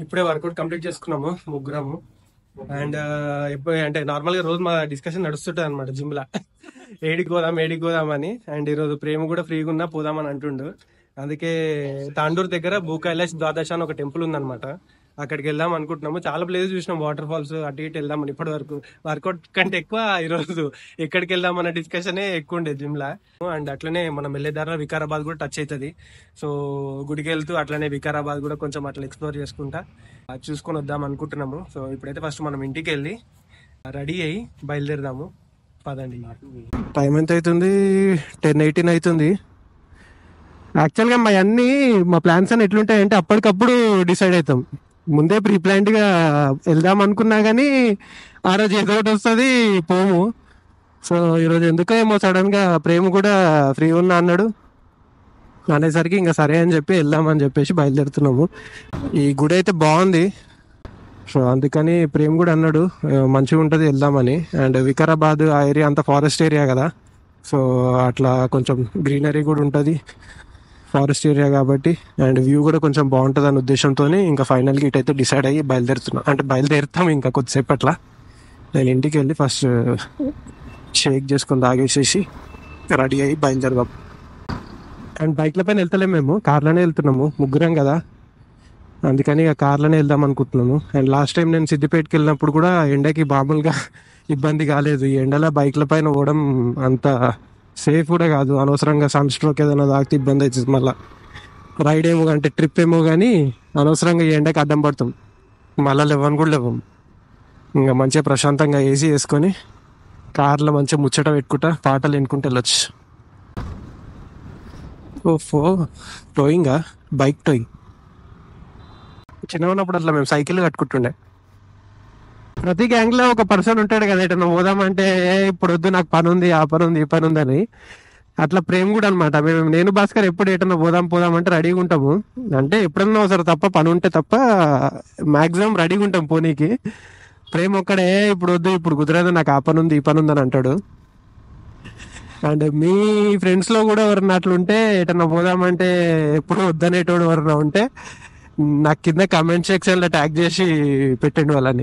ఇప్పుడే work out complete చేసుకున్నాము ముగ్గురము and ఇప్పుడు అంటే నార్మల్ గా రోజు మా డిస్కషన్ నడుస్తుంటది అనమాట జిమ్ లా ఏడికి పోదాం ఏడికి పోదాం అని అండ్ ఈ రోజు ప్రేమ కూడా ఫ్రీగా ఉన్నా పోదామని అంటుండు అందుకే తాండూరు దగ్గర భూ కైలాష్ ద్వాదశ అని ఒక టెంపుల్ ఉందన్నమాట అక్కడికి వెళ్దాం అనుకుంటున్నాము చాలా ప్లేస్ చూసినాం వాటర్ ఫాల్స్ అటు ఇటు వెళ్దామని ఇప్పటి వరకు వర్కౌట్ కంటే ఎక్కువ ఈ రోజు ఎక్కడికి వెళ్దాం అన్న డిస్కషనే ఎక్కువ ఉండేది జిమ్ లా అండ్ అట్లనే మనం వెళ్ళే దారిలో వికారాబాద్ కూడా టచ్ అవుతుంది సో గుడికి వెళ్తూ అట్లనే వికారాబాద్ కూడా కొంచెం అట్లా ఎక్స్ప్లోర్ చేసుకుంటా అది చూసుకొని వద్దాం అనుకుంటున్నాము సో ఇప్పుడైతే ఫస్ట్ మనం ఇంటికి వెళ్ళి రెడీ అయ్యి బయలుదేరదాము పదండి టైం ఎంత అవుతుంది టెన్ ఎయిటీన్ అవుతుంది యాక్చువల్గా మా అన్ని మా ప్లాన్స్ అని ఎట్లుంటాయంటే అప్పటికప్పుడు డిసైడ్ అవుతాం ముందే ప్రీ గా వెళ్దాం అనుకున్నా కానీ ఆ రోజు ఏదో ఒకటి వస్తుంది పోము సో ఈరోజు ఎందుకో ఏమో సడన్ గా ప్రేమ కూడా ఫ్రీ ఉన్నా అన్నాడు అనేసరికి ఇంకా సరే అని చెప్పి వెళ్దామని చెప్పేసి బయలుదేరుతున్నాము ఈ గుడి అయితే బాగుంది సో అందుకని ప్రేమ్ కూడా అన్నాడు "ఆ, మంచిగా ఉంటుంది వెళ్దామని అండ్ వికారాబాద్ ఆ ఏరియా అంతా ఫారెస్ట్ ఏరియా కదా సో అట్లా కొంచెం గ్రీనరీ కూడా ఉంటుంది ఫారెస్ట్ ఏరియా కాబట్టి అండ్ వ్యూ కూడా కొంచెం బాగుంటుంది అనే ఉద్దేశంతో ఇంకా ఫైనల్గా ఇటైతే డిసైడ్ అయ్యి బయలుదేరుతున్నాం అంటే బయలుదేరుతాం ఇంకా కొద్దిసేపు అట్లా నేను ఇంటికి వెళ్ళి ఫస్ట్ షేక్ చేసుకొని తాగేసేసి రెడీ అయ్యి బయలుదేరదాం అండ్ బైక్ల పైన వెళ్తలేము మేము కార్లోనే వెళ్తున్నాము ముగ్గురం కదా అందుకని ఇక కార్లోనే వెళ్దాం అనుకుంటున్నాము అండ్ లాస్ట్ టైం నేను సిద్దిపేటకి వెళ్ళినప్పుడు కూడా ఎండకి మామూలుగా ఇబ్బంది కాలేదు ఈ ఎండలో బైక్ల పైన పోవడం అంత సేఫ్ కూడా కాదు అనవసరంగా సన్ స్ట్రోక్ ఏదైనా తాగితే ఇబ్బంది అవుతుంది మళ్ళీ రైడ్ ఏమో అంటే ట్రిప్ ఏమో కానీ అనవసరంగా ఈ ఎండకి అడ్డం పడతాం మళ్ళీ లేవని కూడా లేవం ఇంకా మంచిగా ప్రశాంతంగా ఏసీ వేసుకొని కార్లో మంచిగా ముచ్చట పెట్టుకుంటా పాటలు వినుకుంటూ వెళ్ళొచ్చు ఓఫో టోయింగా బైక్ టోయింగ్ చిన్న ఉన్నప్పుడు అట్లా మేము సైకిల్ కట్టుకుంటుండే ప్రతి గ్యాంగ్ లో ఒక పర్సన్ ఉంటాడు కదా ఎటన్నా పోదామంటే "ఏ, ఇప్పుడు వద్దు నాకు పని ఉంది ఆ పని ఉంది ఈ పని ఉంది అని అట్లా ప్రేమ కూడా అనమాట మేము నేను భాస్కర్ ఎప్పుడు ఎటన్నా పోదాం పోదాం అంటే రెడీగా ఉంటాము అంటే ఎప్పుడన్నా ఒకసారి తప్ప పని ఉంటే తప్ప మాక్సిమం రెడీగా ఉంటాం పోనీకి ప్రేమ ఒక్కడే ఇప్పుడు వద్దు ఇప్పుడు కుదరదు నాకు ఆ పని ఉంది ఈ పని ఉంది అని అంటాడు అండ్ మీ ఫ్రెండ్స్ లో కూడా ఎవరన్నా అట్లుంటే ఎటన్నా పోదామంటే ఎప్పుడు వద్దనేటోడు ఎవరన్నా ఉంటే నాకు కింద కమెంట్ సెక్షన్ లో ట్యాగ్ చేసి పెట్టండి వాళ్ళని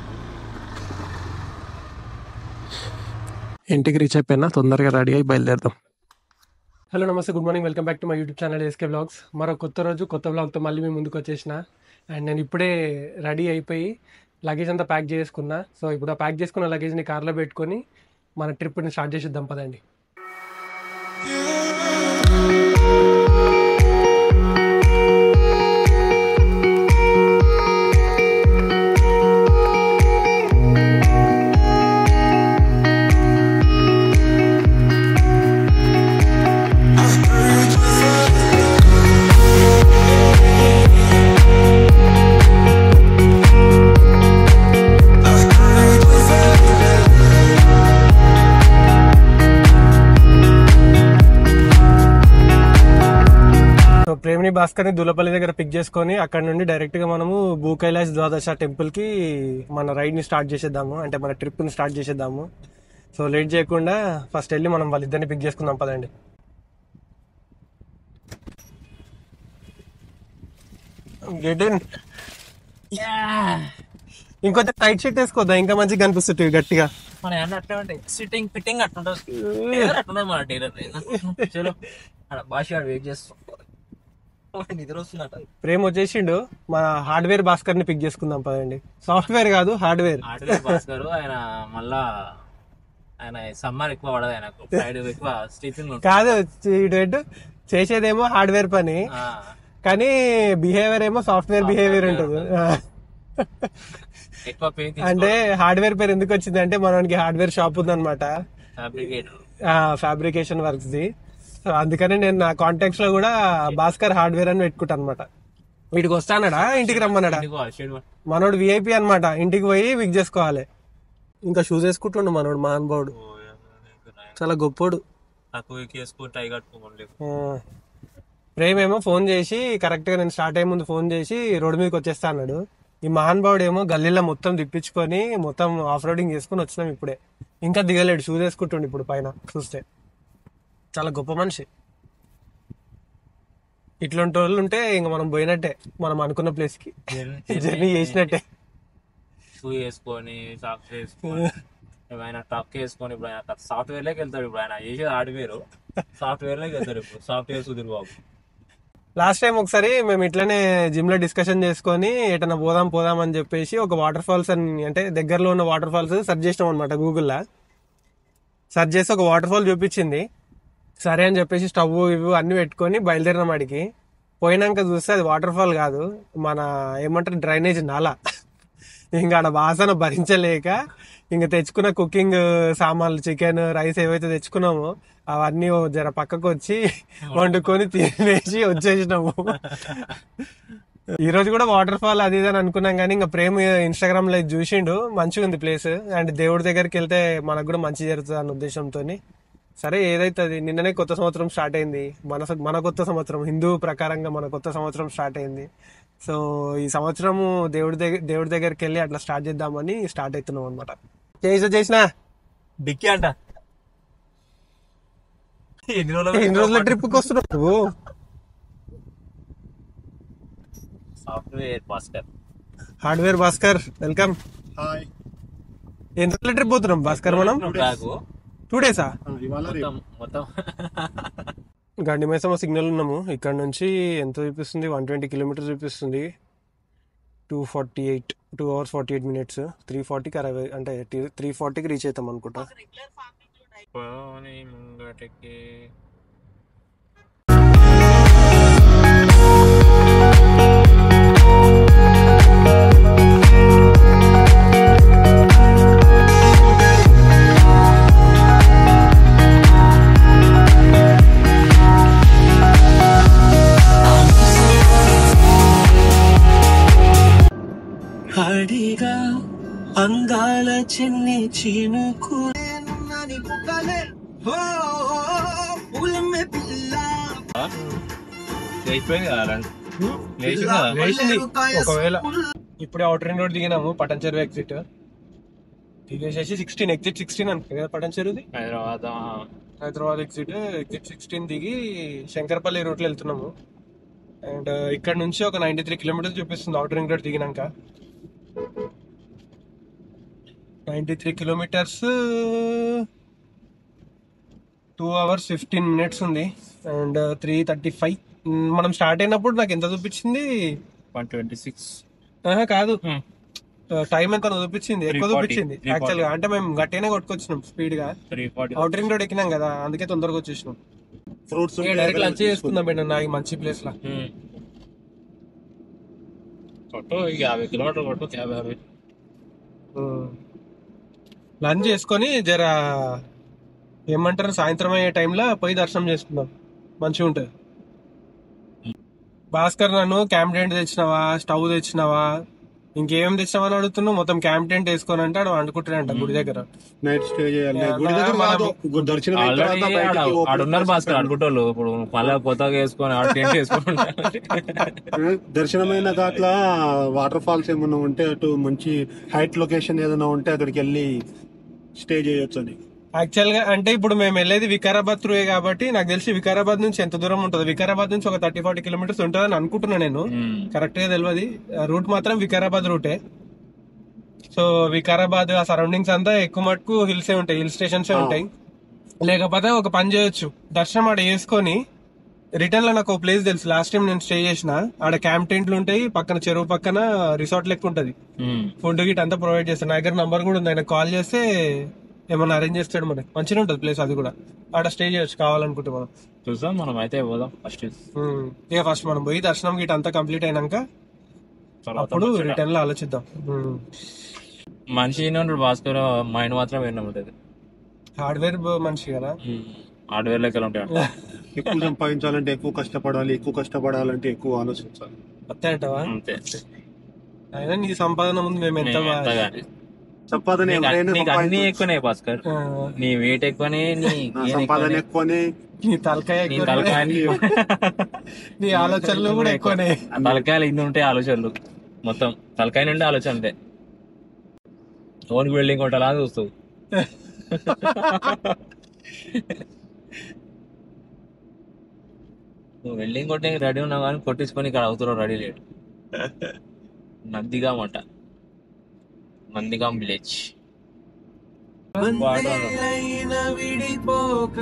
ఇంటికి రీచ్ అయిపోయినా తొందరగా రెడీ అయి బయలుదేరదాం హలో నమస్తే good morning welcome back to my YouTube channel S K blogs మరో కొత్త రోజు కొత్త బ్లాగ్తో మళ్ళీ మేము ముందుకు వచ్చేసిన అండ్ నేను ఇప్పుడే రెడీ అయిపోయి లగేజ్ అంతా ప్యాక్ చేసుకున్నా సో ఇప్పుడు ఆ ప్యాక్ చేసుకున్న లగేజ్ని కార్లో పెట్టుకొని మన ట్రిప్ని స్టార్ట్ చేసేద్దాం పదండి సో ప్రేమిని భాస్కర్ని దులపల్లి దగ్గర పిక్ చేసుకొని అక్కడ నుండి డైరెక్ట్ గా మనము భూ కైలాస్ ద్వాదశ టెంపుల్ కి మన రైడ్ ని స్టార్ట్ చేసేద్దాము అంటే మన ట్రిప్ ని స్టార్ట్ చేసేద్దాము సో లేట్ చేయకుండా ఫస్ట్ వెళ్ళి మనం వాళ్ళిద్దరిని పిక్ చేసుకుందాం పదండి గెట్ ఇన్ ఇంకొంచెం టైట్ షీట్ వేసుకోద్దా ఇంకా మంచిగా కనిపిస్తుంది గట్టిగా మన ఏమన్నా అట్లా ఉంటాయి సిట్టింగ్ ఫిట్టింగ్ అట్లుంటుంది టైలర్ అట్లున్నది మన టైలర్ చలో అక్కడ భాష వెయిట్ చేస్తాం నిద్ర వస్తుందట ప్రేమ్ వచ్చేసిండు మన హార్డ్వేర్ భాస్కర్ ని పిక్ చేసుకుందాం పదండి సాఫ్ట్వేర్ కాదు హార్డ్వేర్ ఆటగారు భాస్కర్ ఆయన మళ్ళా ఆయన సమ్మర్ ఎక్కువ పడదు ఆయనకు ఫ్రైడే ఎక్కువ స్లీపింగ్ ఉంటుంది కాదు ఇటు ఇటు చేసేదేమో హార్డ్వేర్ పని ఆ, కానీ బిహేవియర్ ఏమో సాఫ్ట్వేర్ బిహేవియర్ ఉంటుంది ఎక్కువ పెయిన్ అంటే హార్డ్వేర్ పేరు ఎందుకు వచ్చింది అంటే మనకి హార్డ్వేర్ షాప్ ఉందన్నమాట ఫ్యాబ్రికేటర్ ఫ్యాబ్రికేషన్ వర్క్స్ ది సో అందుకని నేను నా కాంటాక్ట్స్ లో కూడా భాస్కర్ హార్డ్వేర్ అని పెట్టుకుంటా అనమాట వీటికి వస్తానడా ఇంటికి రమ్మన్నాడా మనోడు విఐపి అన్నమాట ఇంటికి పోయి విక్ చేసుకోవాలి ఇంకా షూస్ వేసుకుంటుండు మనోడు మహానుభావుడు చాలా గొప్పోడు నాకు వేసుకుంటే అవి కట్టుకోండి ఆ. ప్రేమ్ ఏమో ఫోన్ చేసి కరెక్ట్ గా నేను స్టార్ట్ అయ్యే ముందు ఫోన్ చేసి రోడ్డు మీదకి వచ్చేస్తా అన్నాడు ఈ మహానుభావుడు ఏమో గల్లీలో మొత్తం తిప్పించుకొని మొత్తం ఆఫ్ రోడింగ్ చేసుకుని వచ్చినాం ఇప్పుడే ఇంకా దిగలేడు షూస్ వేసుకుంటుండు ఇప్పుడు పైన చూస్తే చాలా గొప్ప మనిషి ఇట్లాంటి వాళ్ళు ఉంటే ఇంకా మనం పోయినట్టే మనం అనుకున్న ప్లేస్ కి జర్నీ చేసినట్టే షూ వేసుకొని సాక్స్ వేసుకొని ఇప్పుడు ఆయన టక్ వేసుకొని ఇప్పుడు ఆయన సాఫ్ట్వేర్ లోకి వెళ్తాడు ఇప్పుడు ఆయన చేసేది హార్డ్వేర్ సాఫ్ట్వేర్ లోకి వెళ్తాడు ఇప్పుడు software Sudheer Babu last time ఒకసారి మేము ఇట్లనే జిమ్ లో డిస్కషన్ చేసుకొని ఎటన్నా పోదాం పోదాం అని చెప్పేసి ఒక వాటర్ ఫాల్స్ అని అంటే దగ్గరలో ఉన్న వాటర్ ఫాల్స్ సెర్చ్ చేసినాం అనమాట గూగుల్లో సెర్చ్ చేసి ఒక వాటర్ ఫాల్ చూపించింది సరే అని చెప్పేసి స్టవ్ ఇవి అన్ని పెట్టుకొని బయలుదేరినాం అడిగి పోయినాక చూస్తే అది వాటర్ ఫాల్ కాదు మన ఏమంటారు డ్రైనేజ్ నాలా ఇంకా ఆడ వాసన భరించలేక ఇంకా తెచ్చుకున్న కుకింగ్ సామాన్లు చికెన్ రైస్ ఏవైతే తెచ్చుకున్నామో అవన్నీ ఓ జర పక్కకు వచ్చి వండుకొని తినేసి వచ్చేసినాము ఈ రోజు కూడా వాటర్ ఫాల్ అది ఇది అని అనుకున్నాం కానీ ఇంకా ప్రేమ ఇన్స్టాగ్రామ్ లో ఇది చూసిండు మంచిగా ఉంది ప్లేస్ అండ్ దేవుడి దగ్గరికి వెళ్తే మనకు కూడా మంచి జరుగుతుంది అన్న ఉద్దేశంతో సరే ఏదైతుంది నిన్ననే కొత్త సంవత్సరం స్టార్ట్ అయింది మన మన కొత్త సంవత్సరం హిందూ ప్రకారంగా మన కొత్త సంవత్సరం స్టార్ట్ అయింది సో ఈ సంవత్సరము దేవుడి దగ్గర దేవుడి దగ్గరికి వెళ్ళి అట్లా స్టార్ట్ చేద్దామని స్టార్ట్ అవుతున్నాం అనమాట చేసిన చేసిన డిక్కీ అంట ఎన్ని రోజులు ఎన్ని రోజుల ట్రిప్ కి వస్తున్నావు నువ్వు software Bhaskar hardware Bhaskar welcome hi ఎన్ని రోజుల ట్రిప్ పోతున్నాం భాస్కర్ మనం బ్యాగ్ టూ డేసా ఇవాళ రేపు మొత్తం మొత్తం గండి మైసమ్మ సిగ్నల్ ఉన్నాము ఇక్కడ నుంచి ఎంత చూపిస్తుంది వన్ ట్వంటీ కిలోమీటర్స్ చూపిస్తుంది two forty eight two hours forty eight minutes three ఫార్టీకి అరవై అంటే త్రీ ఫార్టీకి రీచ్ అవుతాం అనుకుంటా పోనీ ముంగటికి అడిగా అందాల చిన్ని చినుకు లేచిపోయింది కదా రండి. లేచింది కదా లేచింది ఒకవేళ ఇప్పుడే అవుటర్ రింగ్ రోడ్ దిగినాము పటన్ చెరువు ఎగ్జిట్ దిగేసేసి సిక్స్టీన్ ఎగ్జిట్ సిక్స్టీన్ అనుకో కదా పటన్ చెరువుది హైదరాబాద్ ఆ, హైదరాబాద్ ఎగ్జిట్ ఎగ్జిట్ సిక్స్టీన్ దిగి శంకరపల్లి రూట్లో వెళ్తున్నాము అండ్ ఇక్కడ నుంచి ఒక నైంటీ త్రీ కిలోమీటర్స్ చూపిస్తుంది అవుటర్ రింగ్ రోడ్ దిగినాక ninety three kilometers two hours fifteen minutes ఉంది అండ్ త్రీ థర్టీ ఫైవ్ మనం స్టార్ట్ అయినప్పుడు నాకు ఎంత చూపించింది వన్ ట్వంటీ సిక్స్ ఆహా, కాదు Hmm. టైం ఎంత చూపించింది ఎక్కువ 340, చూపించింది యాక్చువల్ గా అంటే మేము గట్టిగానే కొట్టుకొచ్చినాం స్పీడ్ గా three forty outer ring road ఎక్కినాం కదా అందుకే తొందరగా వచ్చేసినాం ఫ్రూట్స్ డైరెక్ట్ లంచ్ చేసుకుందాం మేడం నాకు మంచి ప్లేస్ లా కొట్టు ఇక యాభై కిలోమీటర్లు కొట్టు యాభై యాభై లంచ్ చేసుకొని జర ఏమంటారు సాయంత్రం అయ్యే టైంలో పోయి దర్శనం చేసుకుందాం మంచిగా ఉంటుంది భాస్కర్ నన్ను క్యాంప్ టెంట్ తెచ్చినావా స్టవ్ తెచ్చినావా ఇంకేం తెచ్చినావా అని అడుగుతున్నావు మొత్తం క్యాంప్ టెంట్ వేసుకొని అంటే ఆడు వండుకుంటాడంట గుడి దగ్గర నైట్ స్టే చేయాలి Yeah, గుడి దగ్గర మనం- కాదు. గు- దర్శనం అయిన ఆల్రెడీ తర్వాత బయటికి open ఆడున్నారు భాస్కర్ అనుకుంటారు ఇప్పుడు మళ్ళీ కొత్తగా వేసుకొని ఆడ టెంట్ వేసుకొని దర్శనమైన దాంట్లో వాటర్ ఫాల్స్ ఏమన్నా ఉంటే అటు మంచి హైట్ లొకేషన్ ఏదైనా ఉంటే అక్కడికి వెళ్ళి స్టే చేయొచ్చు అని యాక్చువల్ గా అంటే ఇప్పుడు మేము వెళ్ళేది వికారాబాద్ త్రూయే కాబట్టి నాకు తెలిసి వికారాబాద్ నుంచి ఎంత దూరం ఉంటుంది వికారాబాద్ నుంచి ఒక థర్టీ ఫార్టీ కిలోమీటర్స్ ఉంటుందని అనుకుంటున్నా నేను కరెక్ట్ గా తెలియదు రూట్ మాత్రం వికారాబాద్ రూటే సో వికారాబాద్ ఆ సరౌండింగ్స్ అంతా ఎక్కువ మటుకు హిల్స్ ఏ ఉంటాయి హిల్ స్టేషన్స్ ఏ ఉంటాయి లేకపోతే ఒక పని చేయొచ్చు దర్శనం ఆడ చేసుకొని రిటర్న్ లో నాకు ఒక ప్లేస్ తెలుసు లాస్ట్ టైం నేను స్టే చేసిన ఆడ క్యాంప్ టెంట్లు ఉంటాయి పక్కన చెరువు పక్కన రిసార్ట్ లెక్క ఉంటది ఫుడ్ గిట్ అంతా ప్రొవైడ్ చేస్తాను నా దగ్గర నంబర్ కూడా ఉంది ఆయన కాల్ చేస్తే ఏమన్నా అరేంజ్ చేస్తాడు మనకి మంచిగా ఉంటుంది ప్లేస్ అది కూడా ఆడ స్టే చేయొచ్చు కావాలనుకుంటే మనం చూసాం మనం అయితే పోదాం ఫస్ట్ ఉమ్. ఇక ఫస్ట్ మనం పోయి దర్శనం గిట్ అంతా కంప్లీట్ అయినాక అప్పుడు రిటర్న్ లో ఆలోచిద్దాం ఉమ్. మనిషి ఏంటంటే భాస్కర్ మైండ్ మాత్రం విన్నాం ఉంటుంది హార్డ్వేర్ మనిషి కదా హార్డ్వేర్ లెక్కలు ఉంటాయి ఎక్కువ సంపాదించాలంటే ఎక్కువ కష్టపడాలి ఎక్కువ కష్టపడాలంటే ఎక్కువ ఆలోచించాలి అంతే అంటావా అంతే అయినా నీ సంపాదన ముందు మేము ఎంత నేను బా- ఎంత గాని. సంపాదన నీకు ఎవరైనా నీకు అన్ని సంపాదించవచ్చు. ఎక్కువనే భాస్కర్ ఆ, నీ వెయిట్ ఎక్కువనే నీ నా gain సంపాదన ఎక్కువనే, ఎక్కువనే నీ తలకాయ నీ ఎక్కువనే. తలకాయ నీ ఆలోచనలు కూడా ఎక్కువనే ఆ తలకాయలు ఇన్ని ఉంటాయి ఆలోచనలు మొత్తం తలకాయ నుండి ఆలోచన అంటే ఓన్ బిల్డింగ్ కొట్టాలా అని చూస్తావు నువ్వు వెల్డింగ్ కొట్టే రెడీ ఉన్నావు కానీ కొట్టించుకొని ఇక్కడ అవుతున్నావు రెడీ లేడు నందిగాం అంట నందిగాం విలేజ్ వందేలైన విడిపోక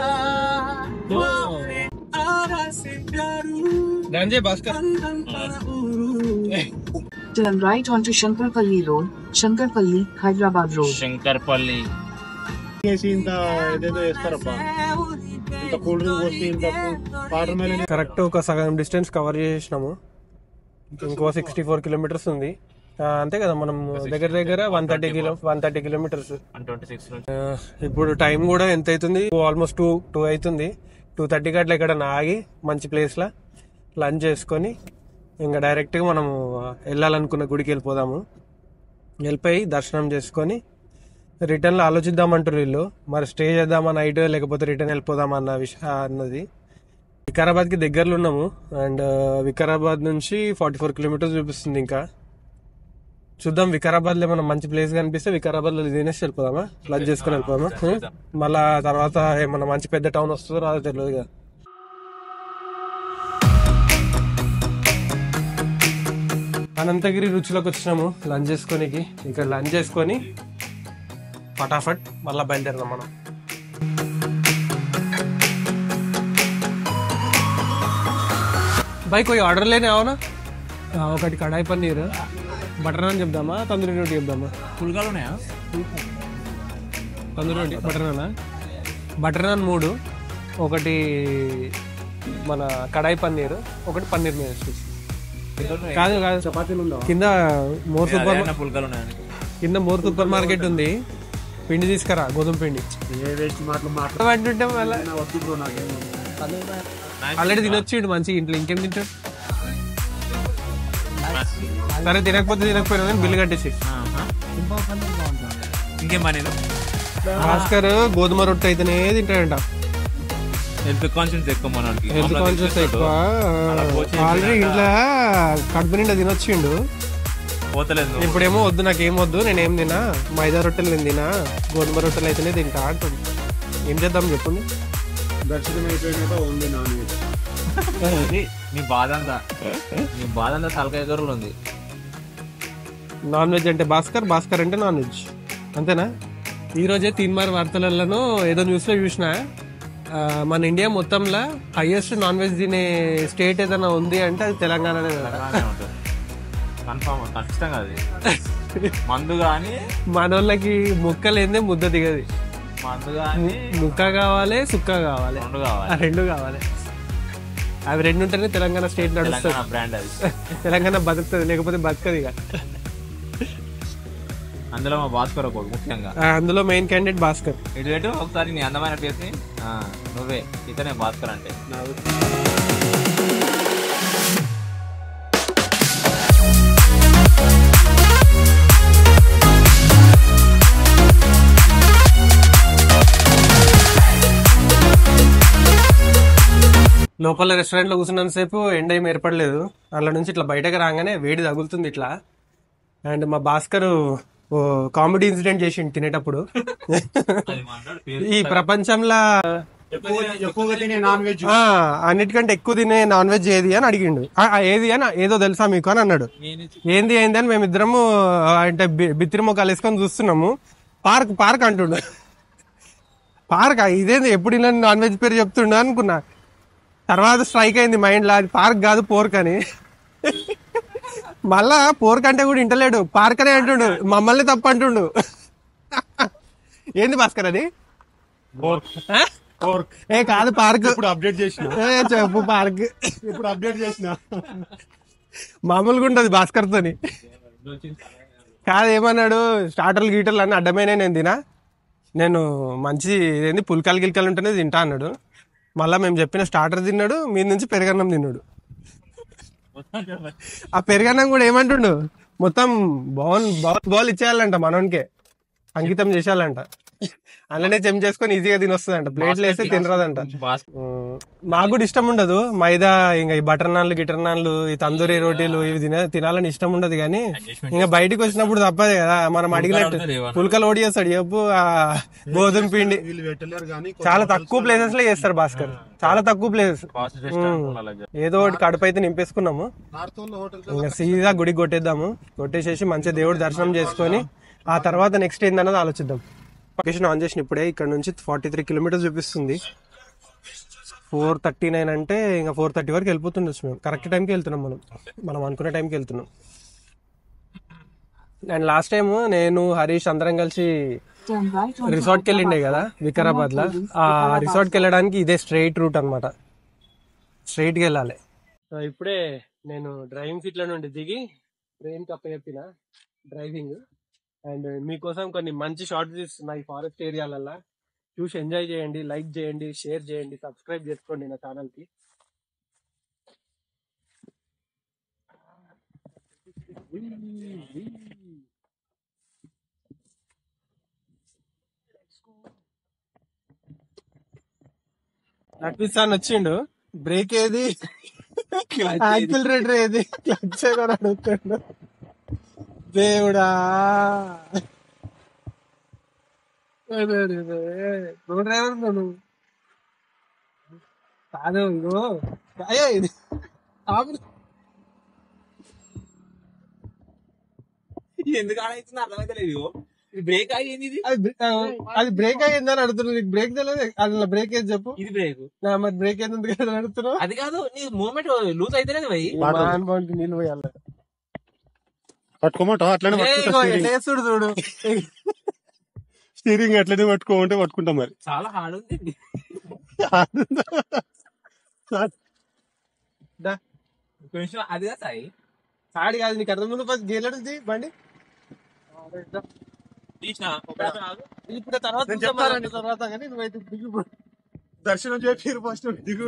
ఆరాసిగారు రంజయ్ భాస్కర్ అందంతర ఊరు Turn right onto Shankarpalli Road, Shankarpalli, Hyderabad Road. Shankarpally చేసి ఇంత ఏదేదో వేస్తారబ్బా ఇంత కూల్ డ్రింక్ పోసి ఇంత వాటర్ మెలన్ కరెక్ట్ ఒక సగం డిస్టెన్స్ కవర్ చేసినాము ఇంకో సిక్స్టీ ఫోర్ కిలోమీటర్స్ ఉంది ఆ, అంతే కదా మనం దగ్గర దగ్గర one thirty kilo one thirty kilometers one twenty six నుంచి ఇప్పుడు టైం కూడా ఎంత అవుతుంది ఆల్మోస్ట్ టూ టూ అవుతుంది టూ థర్టీకి అట్లా ఇక్కడ ఆగి మంచి ప్లేస్లో లంచ్ చేసుకొని ఇంకా డైరెక్ట్గా మనం వెళ్ళాలనుకున్న గుడికి వెళ్ళిపోదాము వెళ్ళిపోయి దర్శనం చేసుకొని రిటర్న్లో ఆలోచిద్దామంటారు వీళ్ళు మరి స్టే చేద్దామా నైట్ లేకపోతే రిటర్న్ వెళ్ళిపోదామా అన్న విషయం అన్నది వికారాబాద్కి దగ్గరలో ఉన్నాము అండ్ వికారాబాద్ నుంచి ఫార్టీ ఫోర్ కిలోమీటర్స్ చూపిస్తుంది ఇంకా చూద్దాం వికారాబాద్ లో ఏమైనా మంచి ప్లేస్ కనిపిస్తే వికారాబాద్ లో తినేసి వెళ్ళిపోదామా లంచ్ చేసుకుని వెళ్ళిపోదామా మళ్ళా తర్వాత ఏమన్నా మంచి పెద్ద టౌన్ వస్తుందో రాదో తెలియదు కదా అనంతగిరి రుచిలోకి వచ్చినాము లంచ్ చేసుకోనికి ఇక్కడ లంచ్ చేసుకొని ఫటాఫట్ మళ్ళా బయలుదేరదాం మనం బైక్ పోయి ఆర్డర్ లేని అవునా ఆ, ఒకటి కడాయి పన్నీర్ బటర్ నాన్ చెప్దామా తందూరి రోటీ చెప్దామా పుల్కాలు ఉన్నాయా తందూరి రోటీ బటర్ నానా బటర్ నాన్ మూడు ఒకటి మన కడాయి పన్నీర్ ఒకటి పన్నీర్ మీద కాదు కాదు చపాతీలు కింద మోర్ సూపర్ పుల్కాలు ఉన్నాయని కింద మోర్ సూపర్ మార్కెట్ ఉంది పిండి తీసుకురా గోధుమ పిండి ఏ వేస్ట్ మాటలు మాట్లాడు అంటుంటే మళ్ళీ వద్దు బ్రో నాకేమో ఆల్రెడీ తినొచ్చిండు మంచిగా ఇంట్లో ఇంకేం తింటాడు సరే తినకపోతే తినకపోయినా కానీ బిల్లు కట్టేసి ఇంకేం పని భాస్కర్ గోధుమ రొట్టె అయితేనే తింటాడంట హెల్త్ కాన్షియన్స్ ఎక్కువ మనకి హెల్త్ కాన్షియస్ ఎక్కువ ఆల్రెడీ ఇంట్లో కడుపు నిండా తినొచ్చిండు పోతలేదు నువ్వు. ఇప్పుడేమో వద్దు నాకేం వద్దు నేనేం తినా మైదా రొట్టెలు నేను తినా గోధుమ రొట్టెలు అయితేనే తింటా అంటుంది ఏం చేద్దాం చెప్పండి దర్శనం అయిపోయినాక ఉంది నాన్ వెజ్ నీ- నీ బాధ అంతా నీ బాధ అంతా తలకాయ కూరలు ఉంది నాన్ వెజ్ అంటే భాస్కర్ భాస్కర్ అంటే నాన్ వెజ్ అంతేనా ఈ రోజే తీన్మార్ వార్తలలో ఏదో న్యూస్ లో చూసిన ఆ, మన ఇండియా మొత్తంలో హైయెస్ట్ నాన్ వెజ్ తినే స్టేట్ ఏదైనా ఉంది అంటే అది తెలంగాణనే కదా కన్ఫామ్ ఖచ్చితంగా అది మందు కానీ మన వాళ్ళకి ముక్క లేదే ముద్ద దిగది మందు కానీ ముక్క కావాలి సుక్క కావాలి రెండు ఆ కావాలి రెండు కావాలి అవి రెండు ఉంటేనే తెలంగాణ స్టేట్ నడుస్తుంది తెలంగాణ బ్రాండ్ అది తెలంగాణ బతుకుతుంది లేకపోతే బతకదు ఇక అందులో మా భాస్కర్ ఒకడు ముఖ్యంగా ఆ, అందులో మెయిన్ క్యాండిడేట్ భాస్కర్ ఇటు పెట్టు ఒకసారి నీ అందమైన ఫేస్ ని ఆ, నువ్వే ఇతనే భాస్కర్ అంటే లోపల రెస్టారెంట్ లో కూర్చున్నంత సేపు ఎండ ఏం ఏర్పడలేదు అందులో నుంచి ఇట్లా బయటకు రాగానే వేడి తగులుతుంది ఇట్లా అండ్ మా భాస్కర్ ఓ కామెడీ ఇన్సిడెంట్ చేసిండు తినేటప్పుడు ఈ ప్రపంచంలో ఎక్కువగా తినే నాన్ వెజ్ ఆ, అన్నిటికంటే ఎక్కువ తినే నాన్ వెజ్ ఏది అని అడిగిండు ఆ, ఆ, ఏది అని ఏదో తెలుసా మీకు అని అన్నాడు ఏంది ఏంది అని మేమిద్దరము ఆ, అంటే బి- బిత్తిరి మొక్కలు వేసుకొని చూస్తున్నాము పార్క్ పార్క్ అంటుండు పార్క్ ఇదేంది ఎప్పుడు ఇలా నాన్ వెజ్ పేరు చెప్తుండ అనుకున్నా తర్వాత స్ట్రైక్ అయింది మైండ్ లో అది పార్క్ కాదు పోర్క్ అని మళ్ళా పోర్క్ అంటే కూడా ఇంటలేడు పార్క్ అనే అంటుండు మమ్మల్ని తప్పు అంటుండు ఏంది భాస్కర్ అది ఆ? ఏ కాదు పార్క్ ఇప్పుడు అప్డేట్ చేసిన ఏ, చెప్పు పార్క్ ఇప్పుడు అప్డేట్ చేసిన మామూలుగా ఉంటది భాస్కర్ తోని కాదు ఏమన్నాడు స్టార్టర్లు గీటర్లు అన్ని అడ్డమైన నేను తినా నేను మంచి ఏంది పుల్కాలు గిల్కలు ఉంటేనే తింటా అన్నాడు మళ్ళా మేము చెప్పిన స్టార్టర్ తిన్నాడు మీ నుంచి పెరగన్నం తిన్నాడు ఆ పెరగన్నం కూడా ఏమంటుండు మొత్తం బౌల్ బౌల్ బౌల్ ఇచ్చేయాలంట మనోనికే అంకితం చేసేయాలంట అలానే చెమ్ చేసుకొని ఈజీగా తినొస్తుందంట ప్లేట్లు వేస్తే తినరాదంట బాస్ ఉమ్, మాకు కూడా ఇష్టం ఉండదు మైదా ఇంకా ఈ బటర్ నాన్లు గిటర్ నాన్లు ఈ తందూరి రోటీలు ఇవి తిన తినాలని ఇష్టం ఉండదు కానీ ఇంకా బయటికి వచ్చినప్పుడు తప్పదు కదా మనం అడిగినట్టు లేవన్న. పుల్కలు ఓడి చేస్తాడు చెప్పు ఆ గోధుమ పిండి వీళ్ళు పెట్టలేరు కానీ చాలా తక్కువ ప్లేసెస్ లో చేస్తారు భాస్కర్ చాలా తక్కువ ప్లేసెస్ ఫాస్ట్ రెస్టారెంట్ ఉండాలి ఏదో ఒకటి కడుపు అయితే నింపేసుకున్నాము నార్త్ హోటల్ ఇంకా సీదా గుడికి కొట్టేద్దాము కొట్టేసేసి మంచిగా దేవుడి దర్శనం చేసుకొని ఆ తర్వాత నెక్స్ట్ ఏందన్నది ఆలోచిద్దాం లొకేషన్ ఆన్ చేసిన ఇప్పుడే ఇక్కడ నుంచి ఫార్టీ త్రీ కిలోమీటర్స్ చూపిస్తుంది ఫోర్ థర్టీ నైన్ అంటే ఇంకా ఫోర్ థర్టీ వరకు వెళ్ళిపోతుండొచ్చు మేము కరెక్ట్ టైంకి వెళ్తున్నాం మనం మనం అనుకునే టైంకి వెళ్తున్నాం అండ్ లాస్ట్ టైం నేను హరీష్ అందరం కలిసి Turn right onto రిసార్ట్కి వెళ్ళిండే కదా వికారాబాద్ లో ఆ రిసార్ట్కి వెళ్ళడానికి ఇదే స్ట్రైట్ రూట్ అనమాట స్ట్రైట్ కి వెళ్ళాలి సో ఇప్పుడే నేను డ్రైవింగ్ సీట్ లో నుండి దిగి ట్రైన్ కప్ప చెప్పిన డ్రైవింగ్ అండ్ మీకోసం కొన్ని మంచి షార్ట్స్ తీస్తున్నాయి ఫారెస్ట్ ఏరియాలల్లో చూసి ఎంజాయ్ చేయండి లైక్ చేయండి షేర్ చేయండి సబ్స్క్రైబ్ చేసుకోండి నా ఛానల్ కి నడిపిస్తాను వచ్చిండు బ్రేక్ ఏది యాక్సిలరేటర్ ఏది క్లచ్ ఏదో అని అడుగుతాడు దేవుడా అరే, అరే, అరే. నువ్వు డ్రైవర్ నువ్వు కాదు ఇగో అయ్యో ఇది ఆపు. ఎందుకు ఆడైతుంది అర్థమైతే లేదు బ్రేక్ అయ్యింది ఇది అది బ్రే- ఆ, అది బ్రేక్ అయ్యిందని అడుగుతున్నావు నీకు బ్రేక్ తెలియదు అది బ్రేక్ ఏది చెప్పు ఇది బ్రేక్ నా మరి బ్రేక్ ఏది ఉంది కదా అడుగుతున్నావు అది కాదు నీ మూమెంట్ లూజ్ అయితేనే భయ్ మాన్ బాగుంటుంది నీళ్ళు పోయాలి పట్టుకోమంటావా అట్లనే పట్టుకుంటా స్టీరింగ్ చూడు చూడు స్టీరింగ్ అట్లనే పట్టుకోమంటే పట్టుకుంటాం మరి చాలా హార్డ్ ఉంది దా. కొంచెం అది కదా సాయి ఆడి కాదు నీకు అర్థం ముందు ఫస్ట్ గేర్ అడుగుతుంది బండి తీసిన ఇప్పుడు తర్వాత నేను చూద్దాం చెప్తాను. మరి తర్వాత కానీ నువ్వైతే దిగు ఇప్పుడు. దర్శనం చేసి ఫస్ట్ దిగు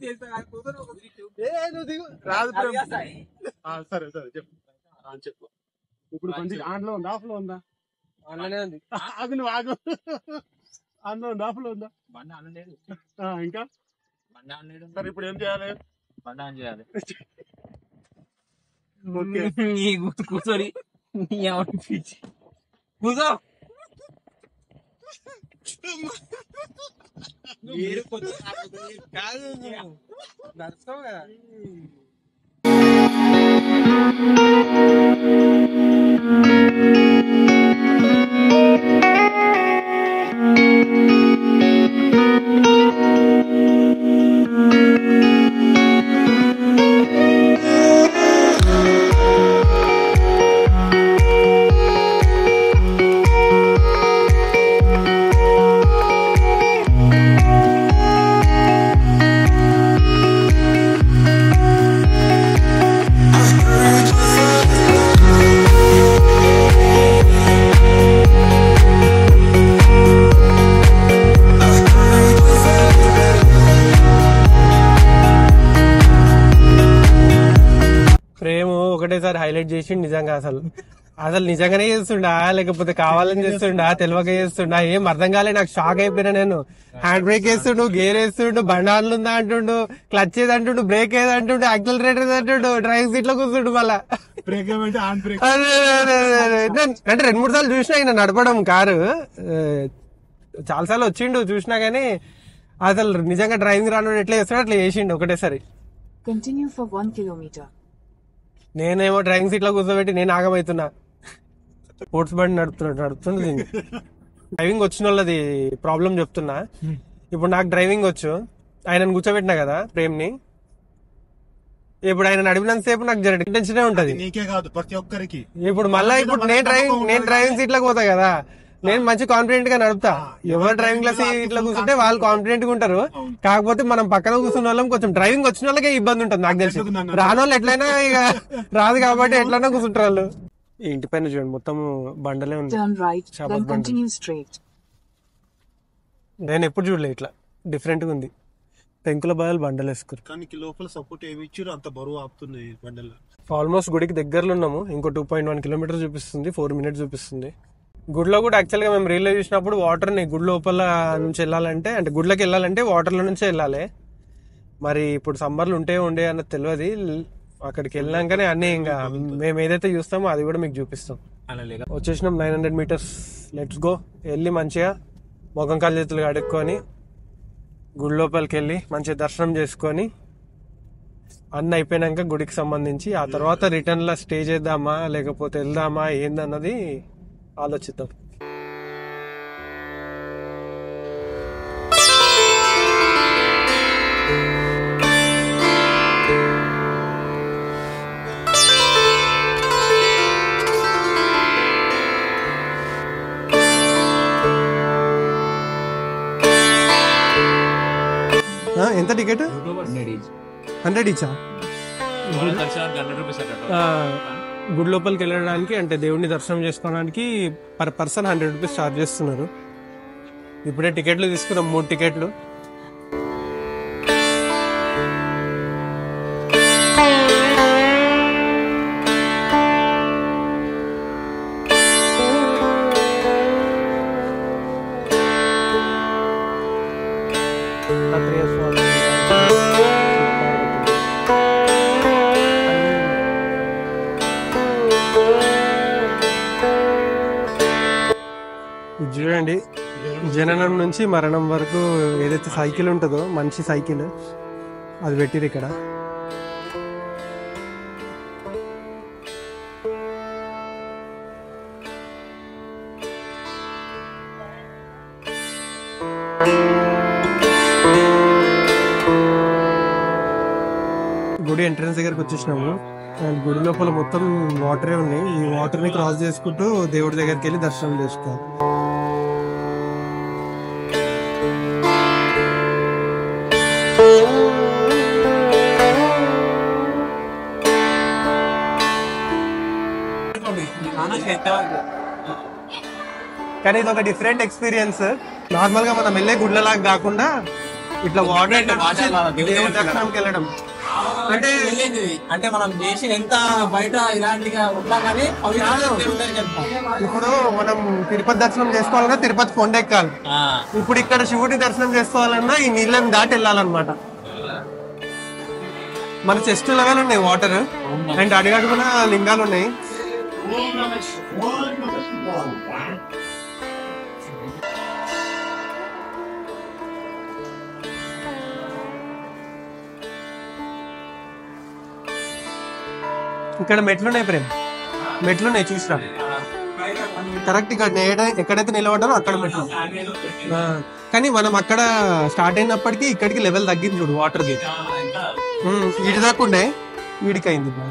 ఏ నువ్వు దిగు రాదు అది ప్రేమ్. కాదు సాయి ఆ, సరే సరే చెప్పు ఆ, చెప్పు ఇప్పుడు కొంచెం ఆన్లో ఉందా ఆఫ్ లో ఉందా అలానే ఉంది ఆగు నువ్వు ఆగు ఆన్లో ఉందా ఆఫ్ లో ఉందా బండి ఆన్ లేదు ఆ, ఇంకా బండి ఆన్ లేడు సరే ఇప్పుడు ఏం చేయాలి బండి ఆన్ చేయాలి ఓకే నీ గుర్తు కూర్చొని నీ ఎవరి పిచ్చి కూర్చో మీరు కొంచెం కాదు నడుస్తావు కదా ప్రేమ ఒకటేసారి హైలైట్ చేసి నిజంగా అసలు అసలు నిజంగానే చేస్తుండా లేకపోతే కావాలని చేస్తుండా తెలియక చేస్తుండా ఏం అర్థం కాలే నాకు షాక్ అయిపోయినా నేను హ్యాండ్ బ్రేక్ వేస్తుండు గేర్ వేస్తుండు బండాన్లు ఉందా అంటుండు క్లచ్ ఏది అంటుండు బ్రేక్ ఏది అంటుండు యాక్సిలరేటర్ అంటుండు డ్రైవింగ్ సీట్ లో కూర్చుండు మళ్ళా బ్రేక్ ఏమంటే ఆన్ బ్రేక్ అరే, అరే, అరే, అరే. నేను- అంటే రెండు మూడు సార్లు చూసినా ఆయన నడపడం కారు చాలా సార్లు వచ్చిండు చూసినా గానీ అసలు నిజంగా డ్రైవింగ్ రాను ఎట్లా చేస్తాడు అట్లా చేసిండు ఒకటేసారి Continue for 1 kilometer. నేనేమో డ్రైవింగ్ సీట్ లో కూర్చోబెట్టి నేను ఆగమవుతున్నా స్పోర్ట్స్ బండి నడుపుతున్నాడు నడుపుతుంది దీన్ని. డ్రైవింగ్ వచ్చిన వాళ్ళది ప్రాబ్లం చెప్తున్నా ఇప్పుడు నాకు డ్రైవింగ్ వచ్చు ఆయనను కూర్చోబెట్టినా కదా ప్రేమ్ని ఇప్పుడు ఆయన నడిపినంత సేపు నాకు జర టెన్షనే ఉంటది నీకే కాదు ప్రతి ఒక్కరికి ఇప్పుడు మళ్ళీ ఇప్పుడు నేను డ్రైవింగ్ నేను డ్రైవింగ్ సీట్ లో పోతా కదా నేను మంచి కాన్ఫిడెంట్ గా నడుపుతా ఎవరు డ్రైవింగ్ లో సీట్ లో కూర్చుంటే వాళ్ళు కాన్ఫిడెంట్ గా ఉంటారు కాకపోతే మనం పక్కన కూర్చున్న వాళ్ళం కొంచెం డ్రైవింగ్ వచ్చిన వాళ్ళకే ఇబ్బంది ఉంటుంది నాకు తెలిసి రాని వాళ్ళు ఎట్లయినా ఇక రాదు కాబట్టి ఎట్లైనా కూర్చుంటారు వాళ్ళు ఈ ఇంటి పైన చూడండి మొత్తం బండలే ఉంది Turn right, Shabbat then bundle. continue straight. నేను ఎప్పుడు చూడలే ఇట్లా డిఫరెంట్ గా ఉంది పెంకుల బదులు బండలు వేసుకురు కానీ లోపల సపోర్ట్ ఏమి ఇచ్చారు అంత బరువు ఆపుతున్నాయి బండలు ఆల్మోస్ట్ గుడికి దగ్గరలో ఉన్నాము ఇంకో టూ పాయింట్ వన్ కిలోమీటర్ చూపిస్తుంది ఫోర్ మినిట్స్ చూపిస్తుంది గుడిలో కూడా యాక్చువల్గా మేము రీల్లో చూసినప్పుడు వాటర్ని గుడి లోపల నుంచి వెళ్ళాలంటే అంటే గుడిలోకి వెళ్ళాలంటే వాటర్లో నుంచే వెళ్ళాలి మరి ఇప్పుడు సమ్మర్లు ఉంటే ఉండే అన్నది తెలియదు అక్కడికి వెళ్ళాకనే అన్నీ ఇంకా మేము ఏదైతే చూస్తామో అది కూడా మీకు చూపిస్తాం అలా లేక వచ్చేసినాం nine hundred meters let's go వెళ్ళి మంచిగా ముఖం కాళ్ళు చేతులు కడుక్కొని గుడి లోపలికి వెళ్ళి మంచిగా దర్శనం చేసుకొని అన్న అయిపోయినాక గుడికి సంబంధించి ఆ తర్వాత రిటర్న్ లా స్టే చేద్దామా లేకపోతే వెళ్దామా ఏందన్నది ఆలోచిద్దాం ఆ, ఎంత టికెట్ హండ్రెడ్ ఇచ్చా దర్శనానికి హండ్రెడ్ రూపీస్ అన్నట్టు ఆ, గుడి లోపలికి వెళ్ళడానికి అంటే దేవుడిని దర్శనం చేసుకోవడానికి per person hundred rupees charge చేస్తున్నారు ఇప్పుడే టికెట్లు తీసుకున్నాం మూడు టికెట్లు దత్తాత్రేయ స్వామి. ఇది చూడండి జననం నుంచి మరణం వరకు ఏదైతే సైకిల్ ఉంటుందో మంచి సైకిల్ అది పెట్టిరు ఇక్కడ గుడి ఎంట్రన్స్ దగ్గరకు వచ్చేసినాము అండ్ గుడి లోపల మొత్తం వాటరే ఉంది ఈ వాటర్ ని క్రాస్ చేసుకుంటూ దేవుడి దగ్గరికి వెళ్ళి దర్శనం చేసుకోవాలి కానీ ఇది ఒక డిఫరెంట్ ఎక్స్పీరియన్స్ నార్మల్ గా మనం వెళ్ళే గుడ్లలాగా కాకుండా ఇట్లా వాటర్ దేవుడి దర్శనంకి వెళ్ళడం అంటే అంటే మనం చేసి ఎంత బయట ఇలాంటిగా ఉన్నా కానీ ఇప్పుడు మనం తిరుపతి దర్శనం చేసుకోవాలన్నా తిరుపతి కొండ ఎక్కాలి ఇప్పుడు ఇక్కడ శివుడి దర్శనం చేసుకోవాలన్నా ఈ నీళ్ళని దాటి వెళ్ళాలన్నమాట మన చెస్ట్ లెవెల్ ఉన్నాయి వాటర్ అండ్ అడిగడుగున లింగాలు ఉన్నాయి ఇక్కడ మెట్లున్నాయి ప్రేమ్ మెట్లున్నాయి చూసిరా కరెక్ట్ ఇక్కడ నేడ- ఎక్కడైతే నిలబడ్డారో అక్కడ మెట్లు ఆ, కానీ మనం అక్కడ స్టార్ట్ అయినప్పటికీ ఇక్కడికి లెవెల్ తగ్గింది చూడు వాటర్ ది ఉమ్, ఇటు దాకా ఉండే వీడికి అయింది ఇప్పుడు.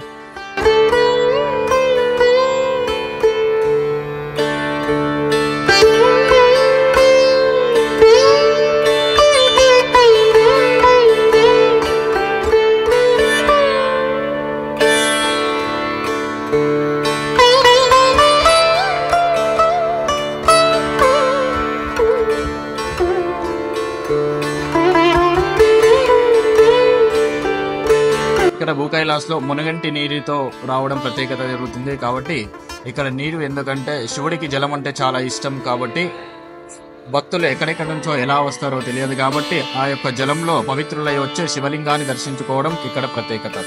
ఇక్కడ భూకైలాస్ లో మునగంటి నీరుతో రావడం ప్రత్యేకత జరుగుతుంది కాబట్టి ఇక్కడ నీరు ఎందుకంటే శివుడికి జలం అంటే చాలా ఇష్టం కాబట్టి భక్తులు ఎక్కడెక్కడి నుంచో ఎలా వస్తారో తెలియదు కాబట్టి ఆ యొక్క జలంలో పవిత్రులై వచ్చే శివలింగాన్ని దర్శించుకోవడం ఇక్కడ ప్రత్యేకత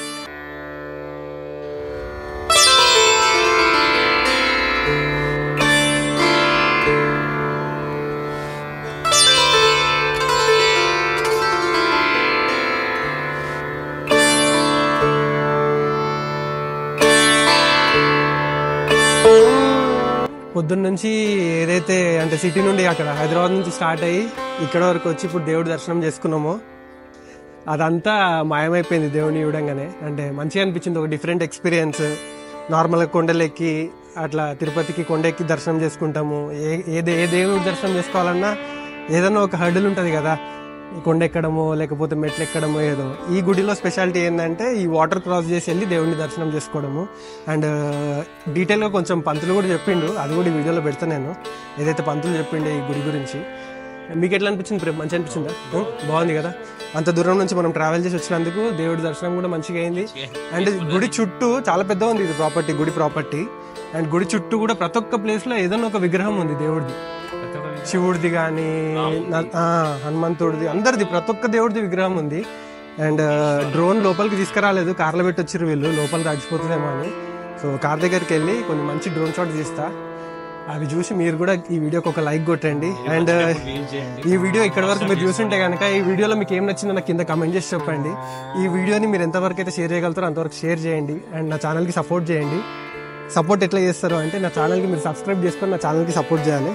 పొద్దున్న నుంచి ఏదైతే అంటే సిటీ నుండి అక్కడ హైదరాబాద్ నుంచి స్టార్ట్ అయ్యి ఇక్కడ వరకు వచ్చి ఇప్పుడు దేవుడి దర్శనం చేసుకున్నామో అదంతా మాయమైపోయింది దేవుని చూడంగానే అంటే మంచిగా అనిపించింది ఒక డిఫరెంట్ ఎక్స్పీరియన్స్ నార్మల్గా కొండలెక్కి అట్లా తిరుపతికి కొండెక్కి దర్శనం చేసుకుంటాము ఏ ఏ దే- ఏ దేవుడి దర్శనం చేసుకోవాలన్నా ఏదైనా ఒక హర్డిల్ ఉంటుంది కదా ఈ కొండ ఎక్కడమో లేకపోతే మెట్లు ఎక్కడమో ఏదో ఈ గుడిలో స్పెషాలిటీ ఏంటంటే ఈ వాటర్ క్రాస్ చేసి వెళ్ళి దేవుడిని దర్శనం చేసుకోవడము అండ్ డీటెయిల్గా కొంచెం పంతులు కూడా చెప్పిండు అది కూడా ఈ వీడియోలో పెడతా నేను ఏదైతే పంతులు చెప్పిండే ఈ గుడి గురించి మీకు ఎట్లా అనిపించింది ప్రేమ్ మంచి అనిపించిందా ఉం? బాగుంది కదా అంత దూరం నుంచి మనం ట్రావెల్ చేసి వచ్చినందుకు దేవుడి దర్శనం కూడా మంచిగా అయింది అండ్ గుడి చుట్టూ చాలా పెద్ద ఉంది ఇది ప్రాపర్టీ గుడి ప్రాపర్టీ అండ్ గుడి చుట్టూ కూడా ప్రతి ఒక్క ప్లేస్ లో ఏదైనా ఒక విగ్రహం ఉంది దేవుడిది శివుడిది కానీ హనుమంతుడిది అందరిది ప్రతి ఒక్క దేవుడిది విగ్రహం ఉంది అండ్ డ్రోన్ లోపలికి తీసుకురాలేదు కార్లో పెట్టి వచ్చారు వీళ్ళు లోపల తడిచిపోతుందేమో అని సో కార్ దగ్గరికి వెళ్ళి కొన్ని మంచి డ్రోన్ షాట్ తీస్తా అవి చూసి మీరు కూడా ఈ వీడియోకి ఒక లైక్ కొట్టండి అండ్ ఈ వీడియో ఇక్కడ వరకు మీరు చూస్తుంటే కనుక ఈ వీడియోలో మీకు ఏం నచ్చిందో నాకు కింద కమెంట్ చేసి చెప్పండి ఈ వీడియోని మీరు ఎంతవరకు అయితే షేర్ చేయగలుగుతారో అంతవరకు షేర్ చేయండి అండ్ నా ఛానల్కి సపోర్ట్ చేయండి సపోర్ట్ ఎట్లా చేస్తారు అంటే నా ఛానల్కి మీరు సబ్స్క్రైబ్ చేసుకొని నా ఛానల్కి సపోర్ట్ చేయాలి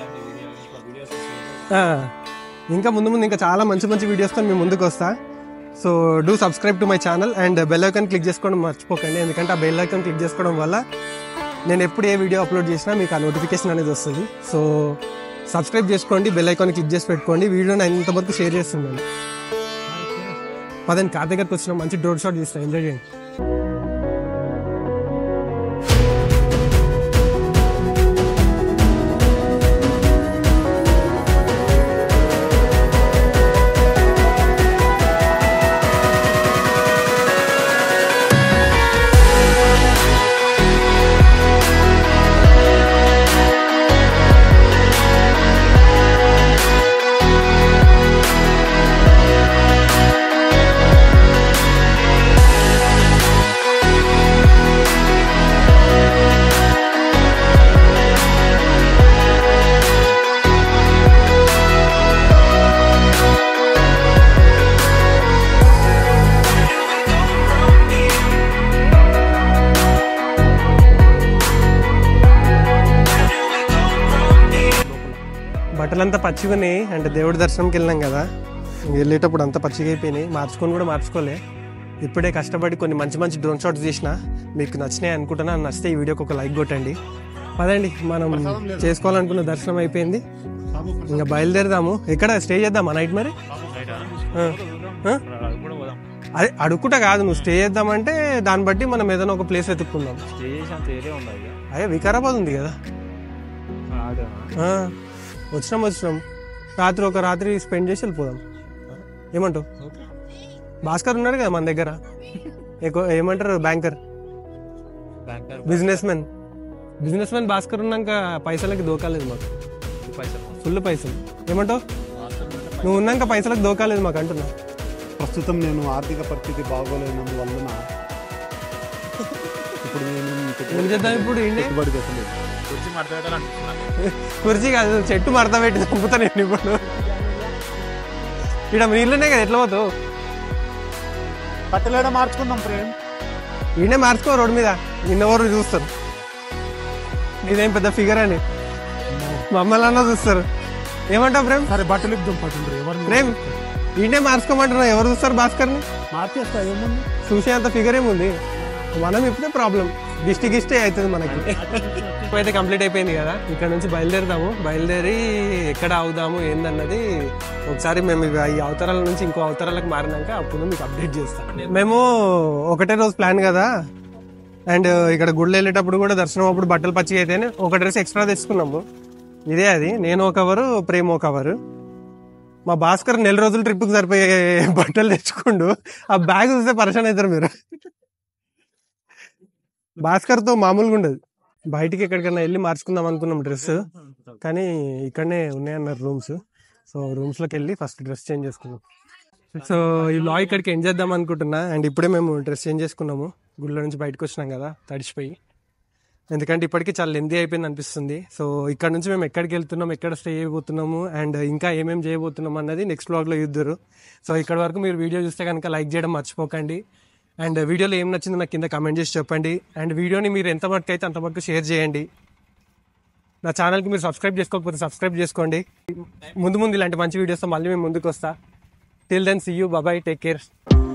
ఆ, ఇంకా ముందు ముందు ఇంకా చాలా మంచి మంచి వీడియోస్తో మేము ముందుకు వస్తా so do subscribe to my channel and bell icon click చేసుకోవడం మర్చిపోకండి ఎందుకంటే ఆ బెల్ ఐకాన్ క్లిక్ చేసుకోవడం వల్ల నేను ఎప్పుడు ఏ వీడియో అప్లోడ్ చేసినా మీకు ఆ నోటిఫికేషన్ అనేది వస్తుంది సో సబ్స్క్రైబ్ చేసుకోండి బెల్ ఐకాన్ క్లిక్ చేసి పెట్టుకోండి వీడియోని ఎంతవరకు షేర్ చేస్తున్నాను పదండి కార్ దగ్గరకు వచ్చిన మంచి డోర్ షాట్ తీస్తాను ఎంజాయ్ చేయండి బట్టలంతా పచ్చిగా ఉన్నాయి అంటే దేవుడి దర్శనంకి వెళ్ళినాం కదా ఇంక వెళ్ళేటప్పుడు అంతా పచ్చిగా అయిపోయినాయి మార్చుకొని కూడా మార్చుకోలే ఇప్పుడే కష్టపడి కొన్ని మంచి మంచి డ్రోన్ షాట్స్ తీసిన మీకు నచ్చినాయి అనుకుంటున్నా నచ్చితే ఈ వీడియోకి ఒక లైక్ కొట్టండి పదండి మనం చేసుకోవాలనుకున్న దర్శనం అయిపోయింది ఇంకా బయలుదేరదాము ఎక్కడ స్టే చేద్దామా నైట్ మరి ఆ. ఆ? అదే అడుక్కుంటా కాదు నువ్వు స్టే చేద్దామంటే దాన్ని బట్టి మనం ఏదైనా ఒక ప్లేస్ వెతుక్కుందాం స్టే చేసినంత ఏరియా ఉందా ఇక అదే వికారాబాద్ ఉంది కదా ఆడే ఆ, వచ్చినాం వచ్చినాం రాత్రి ఒక రాత్రి స్పెండ్ చేసి వెళ్ళిపోదాం ఏమంటావు భాస్కర్ ఉన్నాడు కదా మన దగ్గర ఎక్కువ ఏమంటారు banker banker business man business man Bhaskar ఉన్నాక పైసలకి దోకాలేదు మాకు పైసలు ఫుల్ పైసలు ఏమంటావు నువ్వు ఉన్నాక పైసలకు దోకాలేదు మాకు అంటున్నా ప్రస్తుతం నేను ఆర్థిక పరిస్థితి బాగోలేనందువలన ఇప్పుడు నేను ఏం చేద్దాం ఇప్పుడు ఏంటి పెట్టుబడి పెట్టలేదు కుర్చీ మాట్లాడాలనుకుంటున్నాను కుర్చీ కాదు చెట్టు మడత పెట్టి చంపుతా నేను ఇప్పుడు ఇక్కడ నీళ్ళనే కదా ఎట్లా పోతావు కట్టలేడ మార్చుకుందాం ప్రేమ్ ఈయనే మార్చుకో రోడ్డు మీద నిన్నెవరు చూస్తారు నీదేం పెద్ద ఫిగర్ అని మమ్మల్ని అన్న చూస్తారు ఏమంటావు ప్రేమ్ సరే బట్టలు ఇద్దాం పట్టుండ్రు ఎవరు ప్రేమ్ ఈయనే మార్చుకోమంటున్నావు ఎవరు చూస్తారు భాస్కర్ని మార్చేస్తా ఏముంది చూసే అంత ఫిగర్ ఏముంది మనం ఇప్పుడే ప్రాబ్లం దిష్టి గిష్టే అవుతుంది మనకి అయితే కంప్లీట్ అయిపోయింది కదా ఇక్కడ నుంచి బయలుదేరుదాము బయలుదేరి ఎక్కడ అవుదాము ఏందన్నది ఒకసారి మేము ఇక ఈ అవతారాల నుంచి ఇంకో అవతారాలకు మారినాక అప్పుడు మీకు అప్డేట్ చేస్తాం మేము ఒకటే రోజు ప్లాన్ కదా అండ్ ఇక్కడ గుళ్ళు వెళ్ళేటప్పుడు కూడా దర్శనం అప్పుడు బట్టలు పచ్చిగా అయితేనే ఒక డ్రెస్ ఎక్స్ట్రా తెచ్చుకున్నాము ఇదే అది నేను ఒక కవరు ప్రేమ ఒక కవరు మా భాస్కర్ నెల రోజులు ట్రిప్కి సరిపోయే బట్టలు తెచ్చుకుండు ఆ బ్యాగ్ చూస్తే పరిచయం అవుతారు మీరు భాస్కర్ తో మామూలుగా ఉండదు బయటికి ఎక్కడికైనా వెళ్ళి మార్చుకుందాం అనుకున్నాం డ్రెస్ కానీ ఇక్కడనే ఉన్నాయన్నారు రూమ్స్ సో రూమ్స్ లోకి వెళ్ళి ఫస్ట్ డ్రెస్ చేంజ్ చేసుకున్నాం సో ఈ లాగ్ ఇక్కడికి ఎండ్ చేద్దాం అనుకుంటున్నా అండ్ ఇప్పుడే మేము డ్రెస్ చేంజ్ చేసుకున్నాము గుళ్ళ నుంచి బయటకు వచ్చినాం కదా తడిచిపోయి ఎందుకంటే ఇప్పటికీ చాలా లెందీ అయిపోయింది అనిపిస్తుంది సో ఇక్కడ నుంచి మేము ఎక్కడికి వెళ్తున్నాం ఎక్కడ స్టే చేయబోతున్నాము అండ్ ఇంకా ఏమేమి చేయబోతున్నాం అన్నది నెక్స్ట్ బ్లాగ్లో చూద్దరు సో ఇక్కడ వరకు మీరు వీడియో చూస్తే కనుక లైక్ చేయడం మర్చిపోకండి అండ్ వీడియోలో ఏం నచ్చిందో నాకు కింద కమెంట్ చేసి చెప్పండి అండ్ వీడియోని మీరు ఎంత మటుకు అయితే అంత మటుకు షేర్ చేయండి నా ఛానల్కి మీరు సబ్స్క్రైబ్ చేసుకోకపోతే సబ్స్క్రైబ్ చేసుకోండి ముందు ముందు ఇలాంటి మంచి వీడియోస్తో మళ్ళీ మేము ముందుకు వస్తా till then see you bye bye take care